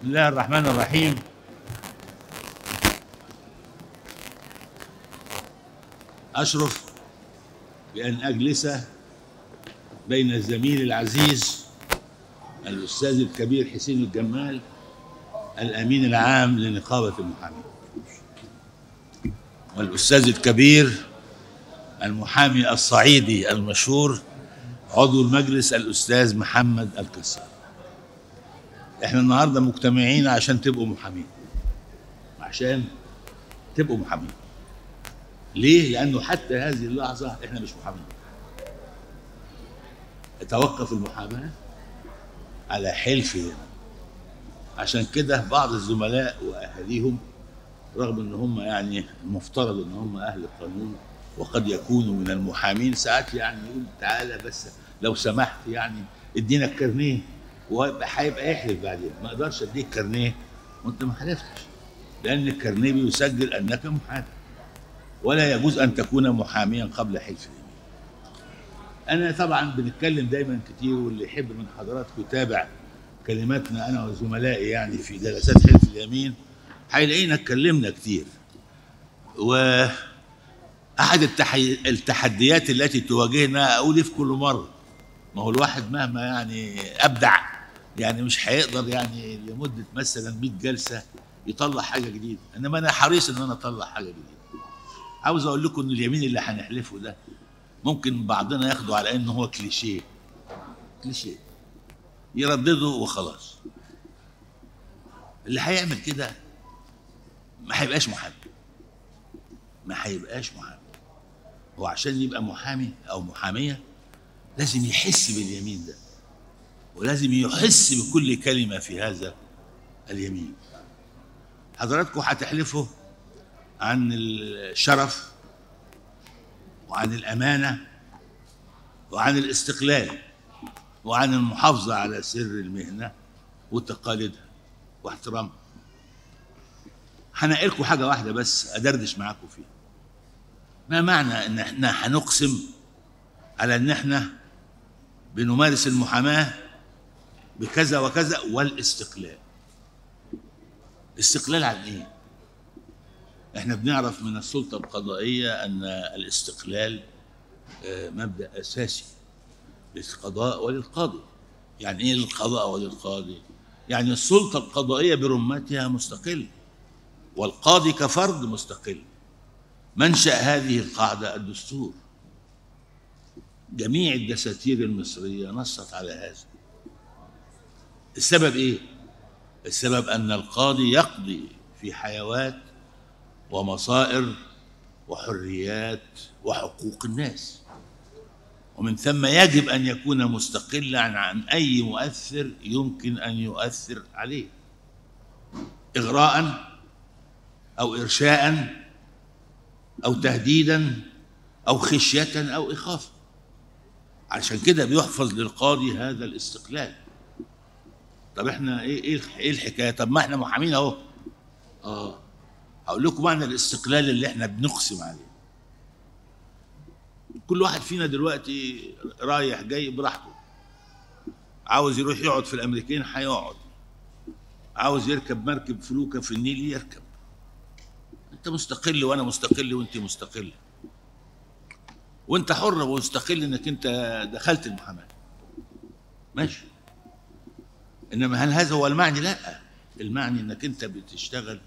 الله الرحمن الرحيم أشرف بأن أجلس بين الزميل العزيز الأستاذ الكبير حسين الجمال الأمين العام لنقابة المحامين والأستاذ الكبير المحامي الصعيدي المشهور عضو المجلس الأستاذ محمد الكسار احنا النهارده مجتمعين عشان تبقوا محامين عشان تبقوا محامين ليه؟ لأنه حتى هذه اللحظة احنا مش محامين توقف المحاماة على حلفهم عشان كده بعض الزملاء وأهاليهم رغم ان هم يعني المفترض ان هم اهل القانون وقد يكونوا من المحامين ساعات يعني يقول تعالى بس لو سمحت يعني ادينا الكارنيه وهيبقى يحلف بعدين ما اقدرش اديك كارنيه وانت ما حلفتش لان الكارنيه بيسجل انك محامي ولا يجوز ان تكون محاميا قبل حلف اليمين انا طبعا بنتكلم دايما كتير واللي يحب من حضراتكم يتابع كلماتنا انا وزملائي يعني في جلسات حلف اليمين هيلاقينا اتكلمنا كتير و احد التحي... التحديات التي تواجهنا اقول في كل مره ما هو الواحد مهما يعني ابدع يعني مش هيقدر يعني لمده مثلا 100 جلسه يطلع حاجه جديده انما انا حريص ان انا اطلع حاجه جديده عاوز اقول لكم ان اليمين اللي هنحلفه ده ممكن بعضنا ياخده على انه هو كليشيه كليشيه يردده وخلاص اللي هيعمل كده ما هيبقاش محامي ما هيبقاش محامي هو عشان يبقى محامي او محاميه لازم يحس باليمين ده ولازم يحس بكل كلمه في هذا اليمين حضراتكم هتحلفوا عن الشرف وعن الامانه وعن الاستقلال وعن المحافظه على سر المهنه وتقاليدها واحترامها هنقلكم حاجة واحدة بس أدردش معاكم فيها ما معنى إن إحنا هنقسم على إن إحنا بنمارس المحاماة بكذا وكذا والاستقلال استقلال عن إيه؟ إحنا بنعرف من السلطة القضائية أن الاستقلال مبدأ أساسي للقضاء وللقاضي يعني إيه للقضاء وللقاضي؟ يعني السلطة القضائية برمتها مستقلة والقاضي كفرد مستقل منشأ هذه القاعدة الدستور جميع الدساتير المصرية نصت على هذا السبب ايه السبب ان القاضي يقضي في حيوات ومصائر وحريات وحقوق الناس ومن ثم يجب ان يكون مستقلا عن اي مؤثر يمكن ان يؤثر عليه اغراء أو إرشاء أو تهديدا أو خشية أو إخافة عشان كده بيحفظ للقاضي هذا الاستقلال طب احنا ايه ايه ايه الحكايه طب ما احنا محامين اهو اه هقول لكم معنى الاستقلال اللي احنا بنقسم عليه كل واحد فينا دلوقتي رايح جاي براحته عاوز يروح يقعد في الامريكين هيقعد عاوز يركب مركب فلوكه في النيل يركب انت مستقل وانا مستقل وانت مستقله وانت حر ومستقل انك انت دخلت المحاماه ماشي انما هل هذا هو المعني لا المعني انك انت بتشتغل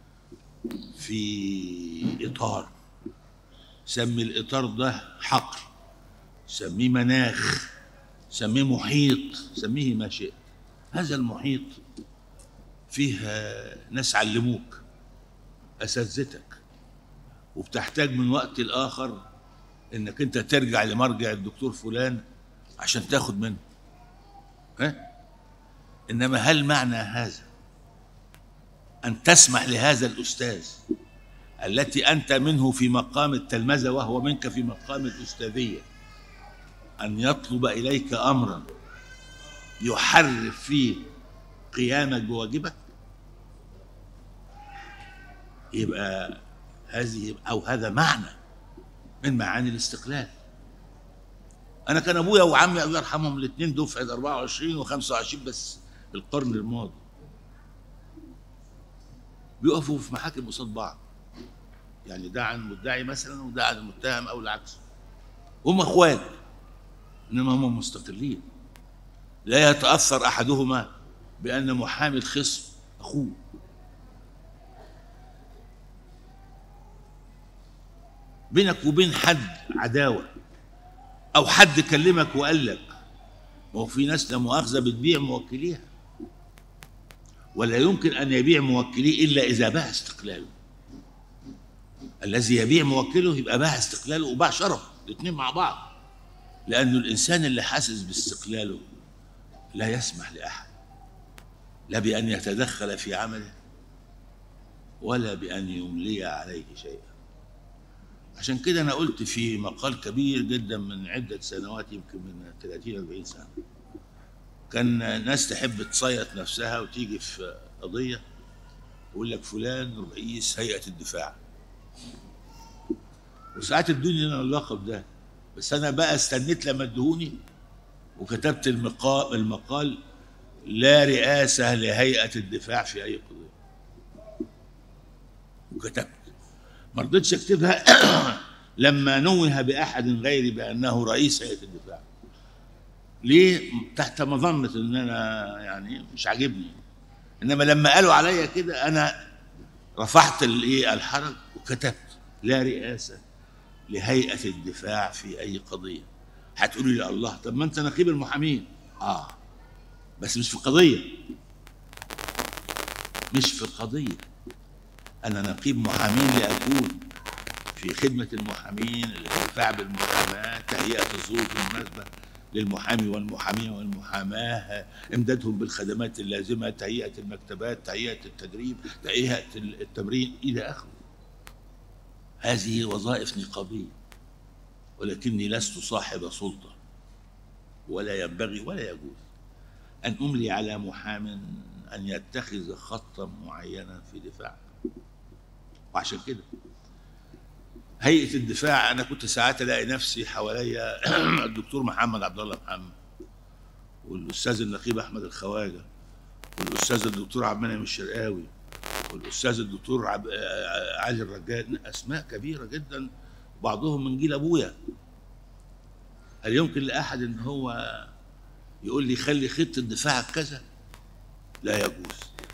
في اطار سمي الاطار ده حقل سميه مناخ سميه محيط سميه ما شئت هذا المحيط فيه ناس علموك اساتذتك وبتحتاج من وقت لاخر انك انت ترجع لمرجع الدكتور فلان عشان تاخد منه ها انما هل معنى هذا ان تسمح لهذا الاستاذ التي انت منه في مقام التلمذه وهو منك في مقام الاستاذيه ان يطلب اليك امرا يحرف فيه قيامك بواجبك يبقى هذه او هذا معنى من معاني الاستقلال انا كان ابويا وعمي الله يرحمهم الاثنين دفعه 24 و25 بس القرن الماضي بيقفوا في محاكم قصاد بعض يعني ده عن المدعي مثلا وده عن المتهم او العكس هم اخوات انما هم مستقلين لا يتاثر احدهما بان محامي الخصم اخوه بينك وبين حد عداوه او حد كلمك وقال لك ما هو في ناس لا مؤاخذه بتبيع موكليها ولا يمكن ان يبيع موكليه الا اذا باع استقلاله الذي يبيع موكله يبقى باع استقلاله وباع شرفه الاثنين مع بعض لأنه الإنسان اللي حاسس باستقلاله لا يسمح لأحد لا بأن يتدخل في عمله ولا بأن يملي عليه شيئا عشان كده أنا قلت في مقال كبير جدا من عدة سنوات يمكن من 30 40 سنة كان ناس تحب تصيط نفسها وتيجي في قضية يقول لك فلان رئيس هيئة الدفاع وساعات ادوني انا اللقب ده بس انا بقى استنيت لما ادهوني وكتبت المقال المقال لا رئاسة لهيئة الدفاع في أي قضية وكتبت ما رضيتش اكتبها لما نوه بأحد غيري بأنه رئيس هيئة الدفاع ليه تحت مظنة ان انا يعني مش عاجبني انما لما قالوا عليا كده انا رفعت الايه الحرج وكتبت لا رئاسة لهيئة الدفاع في أي قضية هتقولي لي الله طب ما أنت نقيب المحامين آه بس مش في قضية مش في قضية أنا نقيب محامين لأكون في خدمة المحامين الدفاع بالمحاماة تهيئة الظروف المناسبة للمحامي والمحامية والمحاماة إمدادهم بالخدمات اللازمة تهيئة المكتبات تهيئة التدريب تهيئة التمرين إلى آخره هذه وظائف نقابية ولكني لست صاحب سلطة ولا ينبغي ولا يجوز أن أملي على محام أن يتخذ خطا معينا في دفاع وعشان كده هيئة الدفاع أنا كنت ساعات ألاقي نفسي حواليا الدكتور محمد عبد الله محمد والأستاذ النقيب أحمد الخواجة والأستاذ الدكتور عبد المنعم الشرقاوي والاستاذ الدكتور عب... علي الرجال اسماء كبيره جدا بعضهم من جيل ابويا هل يمكن لاحد ان هو يقول لي خلي خطه دفاعك كذا لا يجوز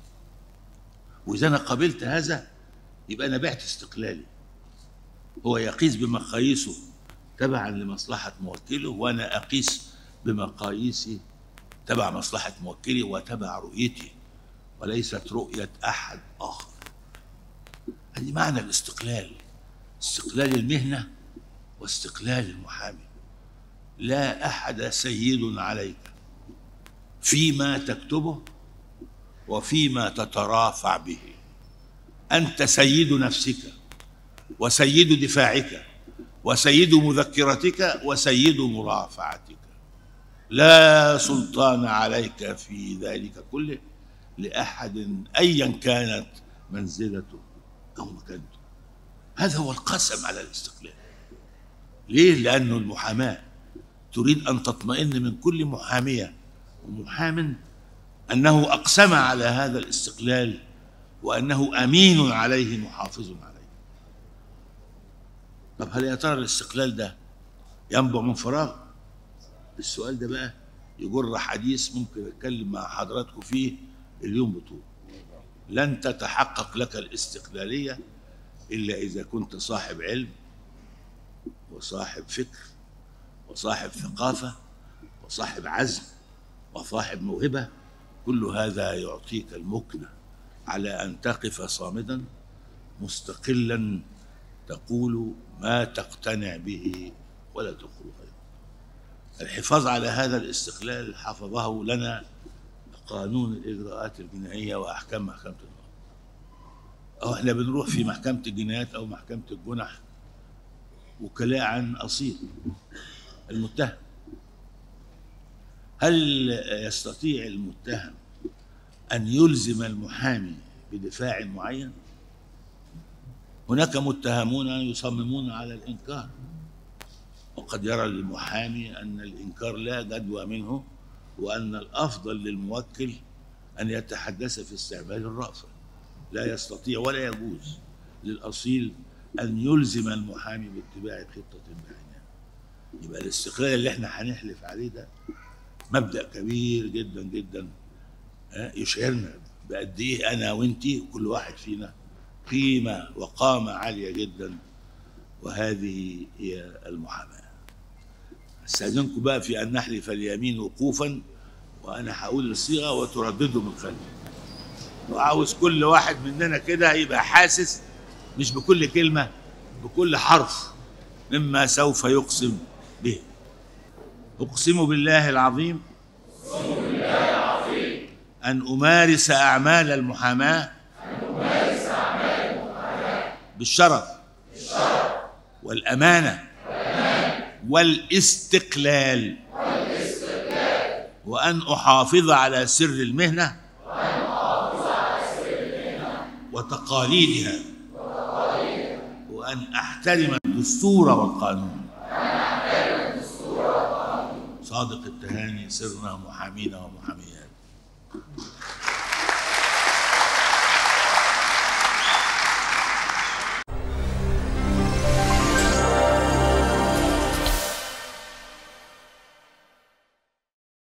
واذا انا قبلت هذا يبقى انا بعت استقلالي هو يقيس بمقاييسه تبعا لمصلحه موكله وانا اقيس بمقاييسي تبع مصلحه موكلي وتبع رؤيتي وليست رؤية أحد آخر هذه معنى الاستقلال استقلال المهنة واستقلال المحامي لا أحد سيد عليك فيما تكتبه وفيما تترافع به أنت سيد نفسك وسيد دفاعك وسيد مذكرتك وسيد مرافعتك لا سلطان عليك في ذلك كله لأحد أيا كانت منزلته أو مكانته هذا هو القسم على الاستقلال ليه؟ لأنه المحاماة تريد أن تطمئن من كل محامية ومحام أنه أقسم على هذا الاستقلال وأنه أمين عليه محافظ عليه طب هل يا ترى الاستقلال ده ينبع من فراغ؟ السؤال ده بقى يجر حديث ممكن أتكلم مع حضراتكم فيه اليوم بطول لن تتحقق لك الاستقلالية إلا إذا كنت صاحب علم وصاحب فكر وصاحب ثقافة وصاحب عزم وصاحب موهبة كل هذا يعطيك المكنة على أن تقف صامدا مستقلا تقول ما تقتنع به ولا تقول غيره الحفاظ على هذا الاستقلال حفظه لنا قانون الإجراءات الجنائية وأحكام محكمة النقض أو إحنا بنروح في محكمة الجنايات أو محكمة الجنح وكلاء عن أصيل المتهم هل يستطيع المتهم أن يلزم المحامي بدفاع معين هناك متهمون يصممون على الإنكار وقد يرى المحامي أن الإنكار لا جدوى منه وأن الأفضل للموكل أن يتحدث في استعمال الرأفة لا يستطيع ولا يجوز للأصيل أن يلزم المحامي باتباع خطة بعينها يبقى الاستقلال اللي احنا هنحلف عليه ده مبدأ كبير جدا جدا ها، يشعرنا بقد ايه انا وانتي وكل واحد فينا قيمة وقامة عالية جدا وهذه هي المحاماة استاذنكم بقى في ان نحلف اليمين وقوفا وانا هقول الصيغه وترددوا من خلفي وعاوز كل واحد مننا كده يبقى حاسس مش بكل كلمه بكل حرف مما سوف يقسم به اقسم بالله العظيم ان امارس اعمال المحاماه بالشرف والامانه والاستقلال وأن أحافظ على سر المهنة وتقاليدها وأن أحترم الدستور والقانون صادق التهاني سرنا محامين ومحاميات